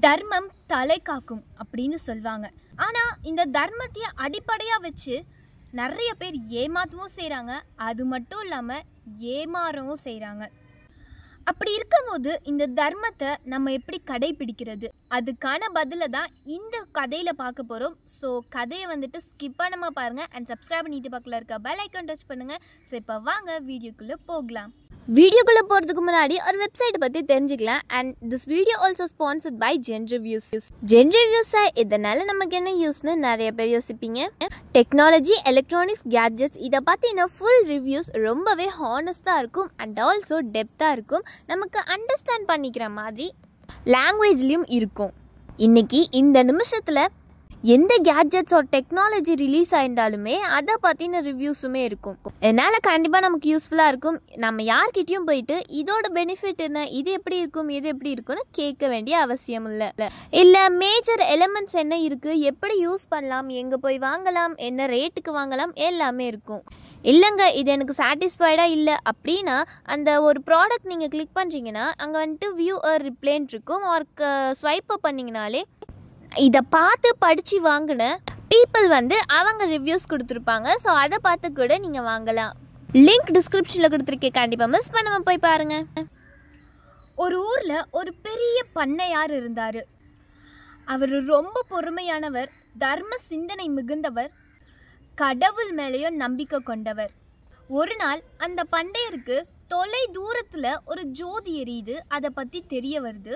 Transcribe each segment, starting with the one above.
தர்மம் தலை காக்கும் அப்படின்னு சொல்லுவாங்க ஆனால் இந்த தர்மத்தையே அடிப்படையாக வச்சு நிறைய பேர் ஏமாற்றவும் செய்கிறாங்க அது மட்டும் இல்லாமல் ஏமாறவும் செய்கிறாங்க அப்படி இருக்கும்போது இந்த தர்மத்தை நம்ம எப்படி கடைபிடிக்கிறது அதுக்கான பதிலை தான் இந்த கதையில் பார்க்க போகிறோம் ஸோ கதையை வந்துட்டு ஸ்கிப் பண்ணாமல் பாருங்கள் அண்ட் சப்ஸ்கிரைப் பண்ணிட்டு பக்கத்தில் இருக்க பெல் ஐக்கான் டச் பண்ணுங்கள் ஸோ இப்போ வாங்க வீடியோக்குள்ளே போகலாம் வீடியோக்குள்ளே போகிறதுக்கு முன்னாடி ஒரு வெப்சைட் பற்றி தெரிஞ்சுக்கலாம் and this video also sponsored by Zen reviews ஜென் ரிவ்யூஸை இதனால் நமக்கு என்ன யூஸ்னு நிறைய பேர் யோசிப்பீங்க டெக்னாலஜி எலக்ட்ரானிக்ஸ் கேட்ஜெட்ஸ் இதை பற்றின ஃபுல் ரிவ்யூஸ் ரொம்பவே ஹானஸ்ட்டாக இருக்கும் அண்ட் ஆல்சோ டெப்த்தாக இருக்கும் நமக்கு அண்டர்ஸ்டாண்ட் பண்ணிக்கிற மாதிரி லாங்குவேஜ்லேயும் இருக்கும் இன்னைக்கு இந்த நிமிஷத்தில் எந்த கேட்ஜெட்ஸ் ஒரு டெக்னாலஜி ரிலீஸ் ஆயிருந்தாலுமே அதை பற்றின ரிவ்யூஸுமே இருக்கும் இதனால் கண்டிப்பாக நமக்கு யூஸ்ஃபுல்லாக இருக்கும் நம்ம யார்கிட்டயும் போயிட்டு இதோட பெனிஃபிட் என்ன இது எப்படி இருக்கும் இது எப்படி இருக்கும்னு கேட்க வேண்டிய அவசியம் இல்லை இல்லை மேஜர் எலிமெண்ட்ஸ் என்ன இருக்குது எப்படி யூஸ் பண்ணலாம் எங்கே போய் வாங்கலாம் என்ன ரேட்டுக்கு வாங்கலாம் எல்லாமே இருக்கும் இல்லைங்க இது எனக்கு சாட்டிஸ்ஃபைடாக இல்லை அப்படின்னா அந்த ஒரு ப்ராடக்ட் நீங்கள் கிளிக் பண்ணுறீங்கன்னா அங்கே வந்துட்டு வியூ அ ரிப்ளைன் இருக்கும் ஒரு ஸ்வைப் பண்ணிங்கனாலே இதை பார்த்து படித்து வாங்கின பீப்புள் வந்து அவங்க ரிவ்யூஸ் கொடுத்துருப்பாங்க ஸோ அதை பார்த்து கூட நீங்கள் வாங்கலாம் லிங்க் டிஸ்கிரிப்ஷனில் கொடுத்துருக்கேன் கண்டிப்பாக மிஸ் பண்ணாமல் போய் பாருங்கள் ஒரு ஊரில் ஒரு பெரிய பண்ணையார் இருந்தார் அவர் ரொம்ப பொறுமையானவர் தர்ம சிந்தனை மிகுந்தவர் கடவுள் மேலேயும் நம்பிக்கை கொண்டவர் ஒரு நாள் அந்த பண்டையருக்கு தொலை தூரத்தில் ஒரு ஜோதி எரியுது அதை பற்றி தெரிய வருது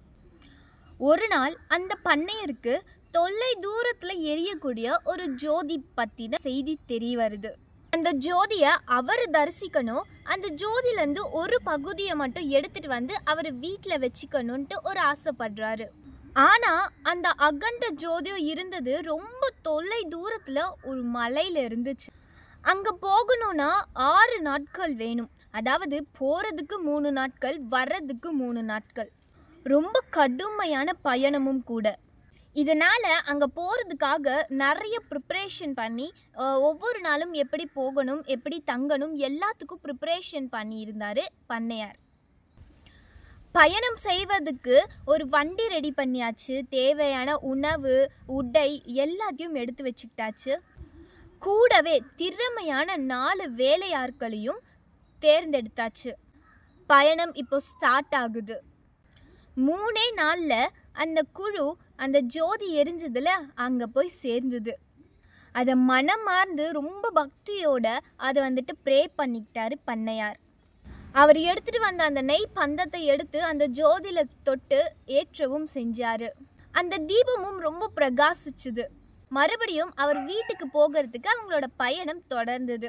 ஒரு நாள் அந்த பண்ணையருக்கு தொல்லை தூரத்தில் எரியக்கூடிய ஒரு ஜோதி பற்றின செய்தி தெரிய வருது அந்த ஜோதியை அவர் தரிசிக்கணும் அந்த ஜோதியிலேருந்து ஒரு பகுதியை மட்டும் எடுத்துட்டு வந்து அவர் வீட்டில் வச்சுக்கணுன்ட்டு ஒரு ஆசைப்படுறாரு ஆனால் அந்த அகண்ட ஜோதியம் இருந்தது ரொம்ப தொல்லை தூரத்தில் ஒரு மலையில் இருந்துச்சு அங்கே போகணும்னா ஆறு நாட்கள் வேணும் அதாவது போகிறதுக்கு மூணு நாட்கள் வர்றதுக்கு மூணு நாட்கள் ரொம்ப கடுமையான பயணமும் கூட இதனால் அங்கே போகிறதுக்காக நிறைய ப்ரிப்ரேஷன் பண்ணி அஹ், ஒவ்வொரு நாளும் எப்படி போகணும் எப்படி தங்கணும் எல்லாத்துக்கும் ப்ரிப்ரேஷன் பண்ணியிருந்தார் பண்ணையார் பயணம் செய்வதுக்கு ஒரு வண்டி ரெடி பண்ணியாச்சு தேவையான உணவு உடை எல்லாத்தையும் எடுத்து வச்சுக்கிட்டாச்சு கூடவே திறமையான நாலு வேலையாட்களையும் தேர்ந்தெடுத்தாச்சு பயணம் இப்போ ஸ்டார்ட் ஆகுது மூணே நாளில் அந்த குழு அந்த ஜோதி எரிஞ்சதுல அங்கே போய் சேர்ந்தது அதை மனமார்ந்து ரொம்ப பக்தியோட அதை வந்துட்டு ப்ரே பண்ணிக்கிட்டாரு பண்ணையார் அவர் எடுத்துட்டு வந்த அந்த நெய் பந்தத்தை எடுத்து அந்த ஜோதியில தொட்டு ஏற்றவும் செஞ்சாரு அந்த தீபமும் ரொம்ப பிரகாசிச்சுது மறுபடியும் அவர் வீட்டுக்கு போகிறதுக்கு அவங்களோட பயணம் தொடர்ந்தது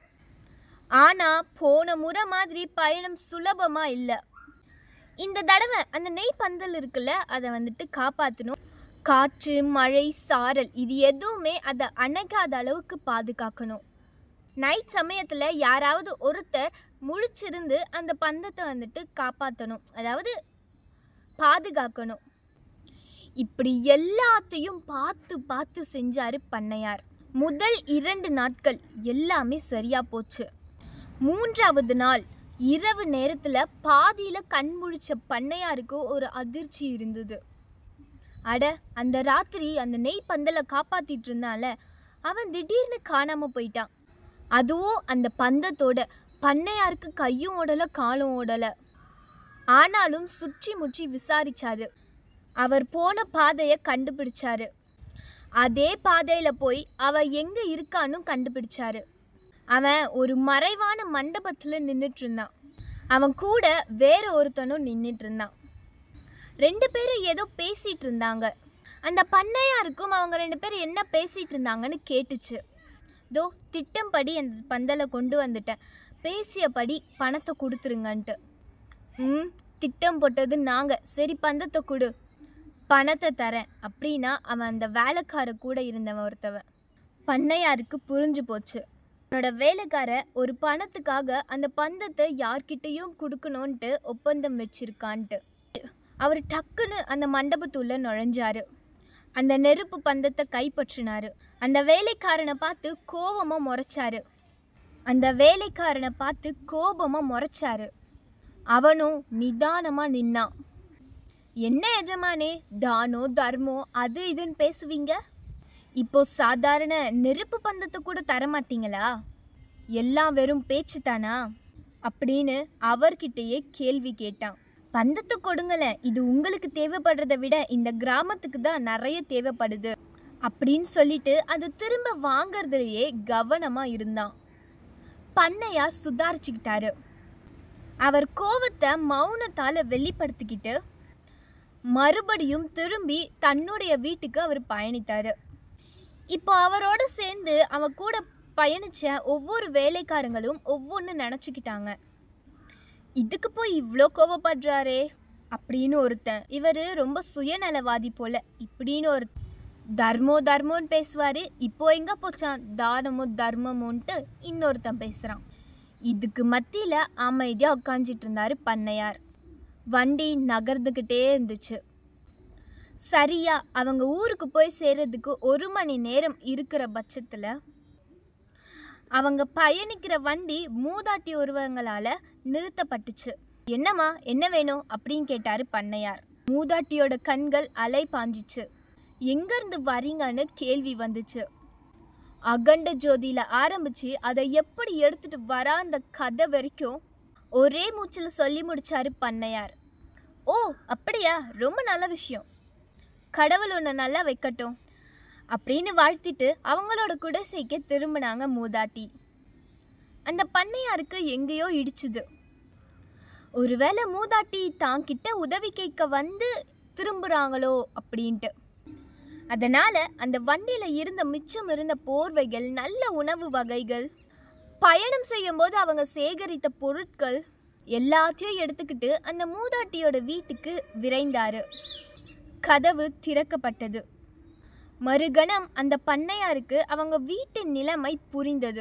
ஆனா போன முறை மாதிரி பயணம் சுலபமா இல்லை இந்த தடவை அந்த நெய் பந்தல் இருக்குல்ல அதை வந்துட்டு காப்பாற்றணும் காற்று மழை சாரல் இது எதுவுமே அதை அணைக்காத அளவுக்கு பாதுகாக்கணும் நைட் சமயத்தில் யாராவது ஒருத்தர் முழிச்சிருந்து அந்த பந்தத்தை வந்துட்டு காப்பாற்றணும் அதாவது பாதுகாக்கணும் இப்படி எல்லாத்தையும் பார்த்து பார்த்து செஞ்சாரு பண்ணையார் முதல் இரண்டு நாட்கள் எல்லாமே சரியா போச்சு மூன்றாவது நாள் இரவு நேரத்தில் பாதியில் கண் முழிச்ச பண்ணையாருக்கு ஒரு அதிர்ச்சி இருந்தது அட அந்த ராத்திரி அந்த நெய் பந்தலை காப்பாத்திட்டு இருந்தால அவன் திடீர்னு காணாம போயிட்டான் அதுவும் அந்த பந்தத்தோட பண்ணையாருக்கு கையும் ஓடல காலும் ஓடல ஆனாலும் சுற்றி முற்றி விசாரிச்சாரு அவர் போன பாதையை கண்டுபிடிச்சாரு அதே பாதையில போய் அவ எங்க இருக்கான்னு கண்டுபிடிச்சாரு அவன் ஒரு மறைவான மண்டபத்துல நின்றுட்டு இருந்தான் அவன் கூட வேற ஒருத்தனும் நின்றுட்டு இருந்தான் ரெண்டு பேரும் ஏதோ பேசிட்டு இருந்தாங்க அந்த பண்ணையாருக்கும் அவங்க ரெண்டு பேரும் என்ன பேசிட்டு இருந்தாங்கன்னு கேட்டுச்சு தோ திட்டம்படி அந்த பந்தலை கொண்டு வந்துட்டேன் பேசியபடி பணத்தை கொடுத்துருங்கன்ட்டு ம் திட்டம் போட்டது நாங்கள் சரி பந்தத்தை கொடு பணத்தை தரேன் அப்படின்னா அவன் அந்த வேலைக்கார கூட இருந்தவன் ஒருத்தவன் பண்ணையாருக்கு புரிஞ்சு போச்சு அவனோட வேலைக்கார ஒரு பணத்துக்காக அந்த பந்தத்தை யார்கிட்டயும் கொடுக்கணுன்ட்டு ஒப்பந்தம் வச்சிருக்கான்ட்டு அவர் டக்குன்னு அந்த மண்டபத்துள்ள நுழைஞ்சாரு அந்த நெருப்பு பந்தத்தை கைப்பற்றினாரு அந்த வேலைக்காரனை பார்த்து கோபமா முறைச்சாரு அந்த வேலைக்காரனை பார்த்து கோபமா முறைச்சாரு அவனும் நிதானமா நின்னான் என்ன எஜமானே தானோ தர்மோ அது இதுன்னு பேசுவீங்க இப்போ சாதாரண நெருப்பு பந்தத்தை கூட தர மாட்டீங்களா எல்லாம் வெறும் பேச்சு தானா அப்படின்னு அவர்கிட்டயே கேள்வி கேட்டான் பந்தத்தை கொடுங்களேன் இது உங்களுக்கு தேவைப்படுறதை விட இந்த கிராமத்துக்கு தான் நிறைய தேவைப்படுது அப்படின்னு சொல்லிட்டு அது திரும்ப வாங்கறதுலயே கவனமா இருந்தான் பண்ணையார் சுதாரிச்சுக்கிட்டாரு அவர் கோவத்தை மௌனத்தால வெளிப்படுத்திக்கிட்டு மறுபடியும் திரும்பி தன்னுடைய வீட்டுக்கு அவர் பயணித்தாரு இப்போ அவரோட சேர்ந்து அவன் கூட பயணிச்ச ஒவ்வொரு வேலைக்காரங்களும் ஒவ்வொன்று நினச்சிக்கிட்டாங்க இதுக்கு போய் இவ்வளோ கோவப்படுறாரே அப்படின்னு ஒருத்தன் இவர் ரொம்ப சுயநலவாதி போல இப்படின்னு ஒரு தர்மோ தர்மோன்னு பேசுவார் இப்போ எங்கே போச்சான் தானமோ தர்மமோன்ட்டு இன்னொருத்தன் பேசுகிறான் இதுக்கு மத்தியில் அமைதியாக உட்காந்துட்டு இருந்தார் பண்ணையார் வண்டி நகர்ந்துக்கிட்டே இருந்துச்சு சரியா அவங்க ஊருக்கு போய் சேர்றதுக்கு ஒரு மணி நேரம் இருக்கிற பட்சத்தில் அவங்க பயணிக்கிற வண்டி மூதாட்டி ஒருவங்களால நிறுத்தப்பட்டுச்சு என்னம்மா என்ன வேணும் அப்படின்னு கேட்டாரு பண்ணையார் மூதாட்டியோட கண்கள் அலை பாஞ்சிச்சு எங்கேருந்து வரீங்கன்னு கேள்வி வந்துச்சு அகண்ட ஜோதியில ஆரம்பிச்சு அதை எப்படி எடுத்துட்டு வரான்ற கதை வரைக்கும் ஒரே மூச்சில் சொல்லி முடிச்சாரு பண்ணையார் ஓ அப்படியா ரொம்ப நல்ல விஷயம் கடவுள் உன்னை நல்லா வைக்கட்டும் அப்படின்னு வாழ்த்திட்டு அவங்களோட குடிசைக்கு திரும்பினாங்க மூதாட்டி அந்த பண்ணையாருக்கு எங்கேயோ இடிச்சுது ஒருவேளை மூதாட்டி தான் கிட்ட உதவி கேட்க வந்து திரும்புகிறாங்களோ அப்படின்ட்டு அதனால அந்த வண்டியில இருந்த மிச்சம் இருந்த போர்வைகள் நல்ல உணவு வகைகள் பயணம் செய்யும்போது அவங்க சேகரித்த பொருட்கள் எல்லாத்தையும் எடுத்துக்கிட்டு அந்த மூதாட்டியோட வீட்டுக்கு விரைந்தாரு கதவு திறக்கப்பட்டது மறுகணம் அந்த பண்ணையாருக்கு அவங்க வீட்டின் நிலைமை புரிந்தது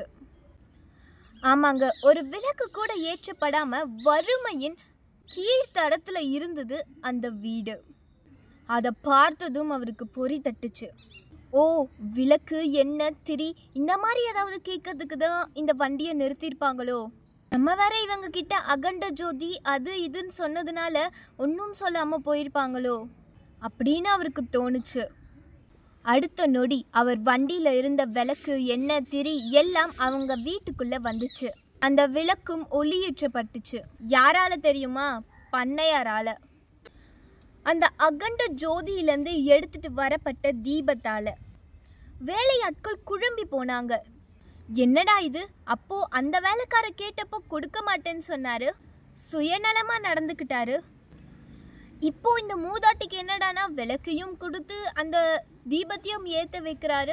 ஆமாங்க ஒரு விளக்கு கூட ஏற்றப்படாம வறுமையின் கீழ்த்தரத்துல இருந்தது அந்த வீடு அதை பார்த்ததும் அவருக்கு பொறி தட்டுச்சு ஓ விளக்கு என்ன திரி இந்த மாதிரி ஏதாவது கேட்கறதுக்கு தான் இந்த வண்டியை நிறுத்தியிருப்பாங்களோ நம்ம வேற இவங்க கிட்ட அகண்ட ஜோதி அது இதுன்னு சொன்னதுனால ஒன்றும் சொல்லாம போயிருப்பாங்களோ அப்படின்னு அவருக்கு தோணுச்சு அடுத்த நொடி அவர் வண்டியில இருந்த விளக்கு எண்ணெய் திரி எல்லாம் அவங்க வீட்டுக்குள்ள வந்துச்சு அந்த விளக்கும் ஒளியேற்றப்பட்டுச்சு யாரால தெரியுமா பண்ணையாரால அந்த அகண்ட ஜோதியிலேருந்து எடுத்துட்டு வரப்பட்ட தீபத்தால வேலையாட்கள் குழம்பி போனாங்க என்னடா இது அப்போ அந்த வேலைக்கார கேட்டப்போ கொடுக்க மாட்டேன்னு சொன்னாரு சுயநலமா நடந்துக்கிட்டாரு இப்போ இந்த மூதாட்டிக்கு என்னடானா விளக்கையும் கொடுத்து அந்த தீபத்தையும் ஏத்த வைக்கிறாரு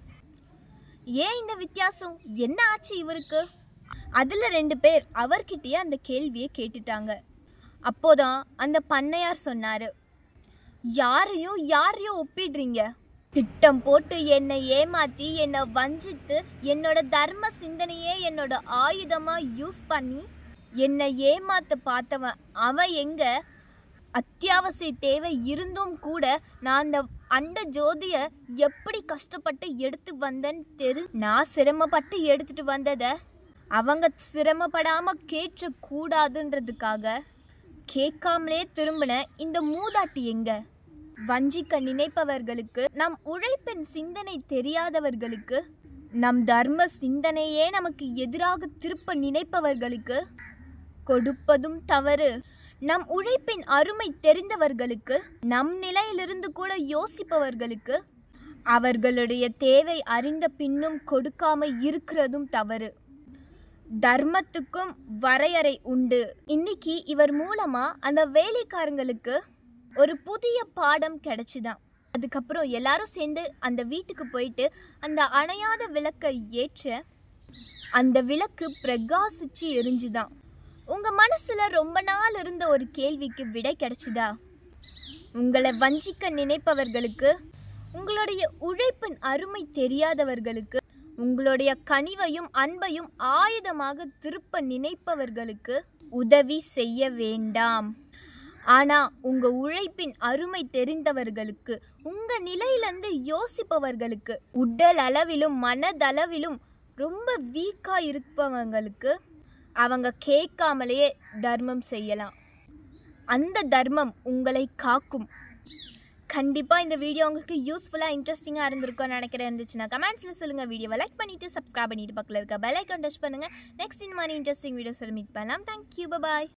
ஏன் இந்த வித்தியாசம் என்ன ஆச்சு இவருக்கு அதுல ரெண்டு பேர் அவர்கிட்டயே அந்த கேள்வியை கேட்டுட்டாங்க அப்போதான் அந்த பண்ணையார் சொன்னாரு யாரையும் யாரையும் ஒப்பிடுறீங்க திட்டம் போட்டு என்னை ஏமாத்தி என்னை வஞ்சித்து என்னோட தர்ம சிந்தனையே என்னோட ஆயுதமா யூஸ் பண்ணி என்னை ஏமாத்த பார்த்தவன் அவன் எங்க அத்தியாவசிய தேவை இருந்தும் கூட நான் அந்த அண்ட ஜோதிய எப்படி கஷ்டப்பட்டு எடுத்து வந்தேன்னு தெரு நான் சிரமப்பட்டு எடுத்துட்டு வந்ததை அவங்க சிரமப்படாம கேட்க கூடாதுன்றதுக்காக கேட்காமலே திரும்பின இந்த மூதாட்டி எங்க வஞ்சிக்க நினைப்பவர்களுக்கு நம் உழைப்பின் சிந்தனை தெரியாதவர்களுக்கு நம் தர்ம சிந்தனையே நமக்கு எதிராக திருப்ப நினைப்பவர்களுக்கு கொடுப்பதும் தவறு நம் உழைப்பின் அருமை தெரிந்தவர்களுக்கு நம் நிலையிலிருந்து கூட யோசிப்பவர்களுக்கு அவர்களுடைய தேவை அறிந்த பின்னும் கொடுக்காம இருக்கிறதும் தவறு தர்மத்துக்கும் வரையறை உண்டு இன்னைக்கு இவர் மூலமா அந்த வேலைக்காரங்களுக்கு ஒரு புதிய பாடம் கிடைச்சுதான் அதுக்கப்புறம் எல்லாரும் சேர்ந்து அந்த வீட்டுக்கு போயிட்டு அந்த அணையாத விளக்கை ஏற்ற அந்த விளக்கு பிரகாசிச்சு எரிஞ்சுதான் உங்க மனசுல ரொம்ப நாள் இருந்த ஒரு கேள்விக்கு விடை கிடைச்சுதா உங்களை வஞ்சிக்க நினைப்பவர்களுக்கு உங்களுடைய உழைப்பின் அருமை தெரியாதவர்களுக்கு உங்களுடைய கனிவையும் அன்பையும் ஆயுதமாக திருப்ப நினைப்பவர்களுக்கு உதவி செய்ய வேண்டாம் ஆனா உங்க உழைப்பின் அருமை தெரிந்தவர்களுக்கு உங்க நிலையிலிருந்து யோசிப்பவர்களுக்கு உடல் அளவிலும் மனதளவிலும் ரொம்ப வீக்கா இருப்பவங்களுக்கு அவங்க கேட்காமலேயே தர்மம் செய்யலாம் அந்த தர்மம் உங்களை காக்கும் கண்டிப்பாக இந்த வீடியோ உங்களுக்கு யூஸ்ஃபுல்லாக இன்ட்ரெஸ்டிங்காக இருந்திருக்கும்னு நினைக்கிறேன் இருந்துச்சுன்னா கமெண்ட்ஸில் சொல்லுங்கள் வீடியோவை லைக் பண்ணிவிட்டு சப்ஸ்கிரைப் பண்ணிட்டு பக்கத்தில் இருக்க பெல் ஐக்கான் டச் பண்ணுங்கள் நெக்ஸ்ட் இந்த மாதிரி இன்ட்ரெஸ்டிங் வீடியோஸில் மீட் பண்ணலாம் தேங்க்யூ பாய்